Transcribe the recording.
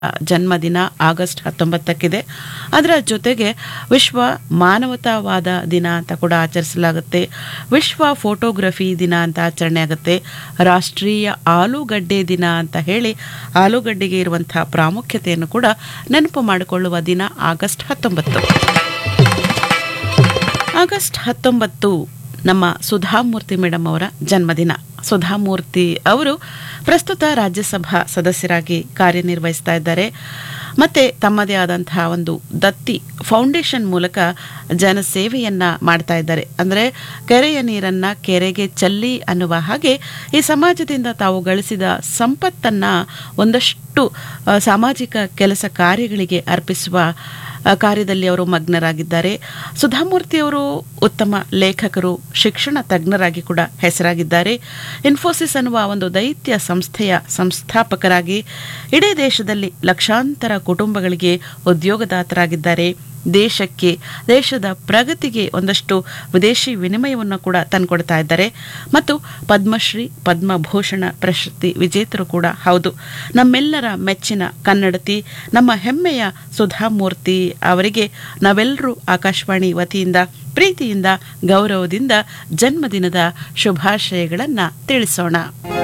ಜನ್ಮದಿನ ಆಗಸ್ಟ್ ಹತ್ತೊಂಬತ್ತಕ್ಕಿದೆ ಅದರ ಜೊತೆಗೆ ವಿಶ್ವ ಮಾನವತಾವಾದ ದಿನ ಅಂತ ಕೂಡ ಆಚರಿಸಲಾಗುತ್ತೆ ವಿಶ್ವ ಫೋಟೋಗ್ರಫಿ ದಿನ ಅಂತ ಆಚರಣೆ ಆಗುತ್ತೆ ರಾಷ್ಟ್ರೀಯ ಆಲೂಗಡ್ಡೆ ದಿನ ಅಂತ ಹೇಳಿ ಆಲೂಗಡ್ಡೆಗೆ ಇರುವಂತಹ ಪ್ರಾಮುಖ್ಯತೆಯನ್ನು ಕೂಡ ನೆನಪು ಮಾಡಿಕೊಳ್ಳುವ ದಿನ ಆಗಸ್ಟ್ ಹತ್ತೊಂಬತ್ತು ಆಗಸ್ಟ್ ಹತ್ತೊಂಬತ್ತು ನಮ್ಮ ಸುಧಾಮೂರ್ತಿ ಮೇಡಮ್ ಅವರ ಜನ್ಮದಿನ ಸುಧಾಮೂರ್ತಿ ಅವರು ಪ್ರಸ್ತುತ ರಾಜ್ಯಸಭಾ ಸದಸ್ಯರಾಗಿ ಕಾರ್ಯನಿರ್ವಹಿಸ್ತಾ ಇದ್ದಾರೆ ಮತ್ತೆ ತಮ್ಮದೇ ಆದಂತಹ ಒಂದು ದತ್ತಿ ಫೌಂಡೇಶನ್ ಮೂಲಕ ಜನಸೇವೆಯನ್ನ ಮಾಡ್ತಾ ಇದ್ದಾರೆ ಅಂದರೆ ಕೆರೆಯ ನೀರನ್ನ ಕೆರೆಗೆ ಚೆಲ್ಲಿ ಅನ್ನುವ ಹಾಗೆ ಈ ಸಮಾಜದಿಂದ ತಾವು ಗಳಿಸಿದ ಸಂಪತ್ತನ್ನ ಒಂದಷ್ಟು ಆ, ಸಾಮಾಜಿಕ ಕೆಲಸ ಕಾರ್ಯಗಳಿಗೆ ಅರ್ಪಿಸುವ ಆ, ಕಾರ್ಯದಲ್ಲಿ ಅವರು ಮಗ್ನರಾಗಿದ್ದಾರೆ ಸುಧಾಮೂರ್ತಿ ಅವರು ಉತ್ತಮ ಲೇಖಕರು ಶಿಕ್ಷಣ ತಜ್ಞರಾಗಿ ಕೂಡ ಹೆಸರಾಗಿದ್ದಾರೆ ಇನ್ಫೋಸಿಸ್ ಅನ್ನುವ ಒಂದು ದೈತ್ಯ ಸಂಸ್ಥೆಯ ಸಂಸ್ಥಾಪಕರಾಗಿ ಇಡೀ ದೇಶದಲ್ಲಿ ಲಕ್ಷಾಂತರ ಕುಟುಂಬಗಳಿಗೆ ಉದ್ಯೋಗದಾತರಾಗಿದ್ದಾರೆ ದೇಶಕ್ಕೆ ದೇಶದ ಪ್ರಗತಿಗೆ ಒಂದಷ್ಟು ವಿದೇಶಿ ವಿನಿಮಯವನ್ನು ಕೂಡ ತಂದುಕೊಡ್ತಾ ಇದ್ದಾರೆ ಮತ್ತು ಪದ್ಮಶ್ರೀ ಪದ್ಮಭೂಷಣ ಪ್ರಶಸ್ತಿ ವಿಜೇತರು ಕೂಡ ಹೌದು ನಮ್ಮೆಲ್ಲರ ಮೆಚ್ಚಿನ ಕನ್ನಡತಿ ನಮ್ಮ ಹೆಮ್ಮೆಯ ಸುಧಾಮೂರ್ತಿ ಅವರಿಗೆ ನಾವೆಲ್ಲರೂ ಆಕಾಶವಾಣಿ ವತಿಯಿಂದ ಪ್ರೀತಿಯಿಂದ ಗೌರವದಿಂದ ಜನ್ಮದಿನದ ಶುಭಾಶಯಗಳನ್ನು ತಿಳಿಸೋಣ